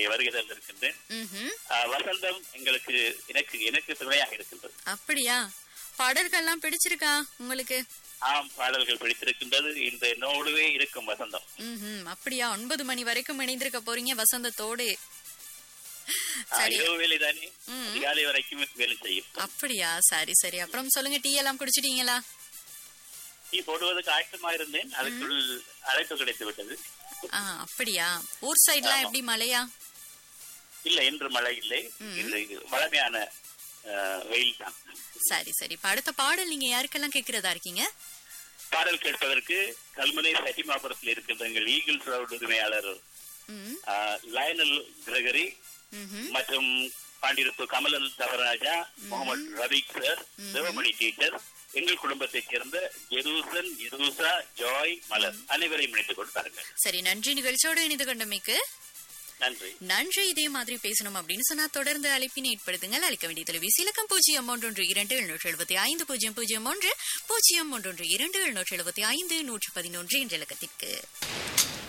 இங்கே வருகை தந்திருக்கின்றேன் ம்ஹும். ஆஹ், வசந்தம் எங்களுக்கு எனக்கு எனக்கு துணையாக இருக்கின்றது அப்படியா பாடல்கள்லாம் பிடிச்சிருக்கா உங்களுக்கு ஆம் பாடல்கள் பிடித்திருக்கின்றது இந்த நோடுவே இருக்கும் வசந்தம் ம்ஹும். அப்படியா ஒன்பது மணி வரைக்கும் இணைந்திருக்க போறீங்க வசந்தத்தோடு ஆஹ், சரி இரவு வேலை தானே ம். அதிகாலை வரைக்கும் வேலை செய்யும் அப்படியா சரி சரி அப்புறம் சொல்லுங்க டீ எல்லாம் குடிச்சிட்டீங்களா டீ போடுவதற்கு ஆயத்தமா இருந்தேன் அதுக்குள் அழைப்பு கிடைத்து விட்டது ஆ அப்படியா ஊர் சைட்லாம் எப்படி மழையா இல்ல இன்று மழை இல்லை இது வளமையான ஆஹ், வெயில் தான் சரி சரி இப்ப அடுத்த பாடல் நீங்க யாருக்கெல்லாம் கேக்குறதா இருக்கீங்க பாடல் கேட்பதற்கு கல்முனை சட்டிமாபுரத்தில் இருக்கின்ற எங்கள் ஈகிள்ஸ் ரோடு உரிமையாளர் ம், ஆஹ், லயனல் கிரகரி ம்ஹும். மற்றும் பாண்டிருப்பு கமலன் தவராஜா முகமது ரபிக் சார் சிவமணி டீச்சர் எங்கள் குடும்பத்தைச் சேர்ந்த ஜெருசன் ஜெருசா ஜாய் மலர் அனைவரையும் இணைத்துக் கொடுத்தார்கள் சரி நன்றி நிகழ்ச்சியோடு இணைந்து கொண்டமைக்கு நன்றி நன்றி இதே மாதிரி பேசணும் அப்படின்னு சொன்னா தொடர்ந்து அழைப்பினை ஏற்படுத்துங்கள் அழைக்க வேண்டிய தொலைபேசி இலக்கம் பூஜ்ஜியம் ஒன்றொன்று இரண்டு எழுநூற்றி எழுபத்தி ஐந்து பூஜ்ஜியம் பூஜ்ஜியம் ஒன்று பூஜ்ஜியம் ஒன்றொன்று இரண்டு எழுநூற்றி எழுபத்தி ஐந்து நூற்று பதினொன்று என்ற இலக்கத்திற்கு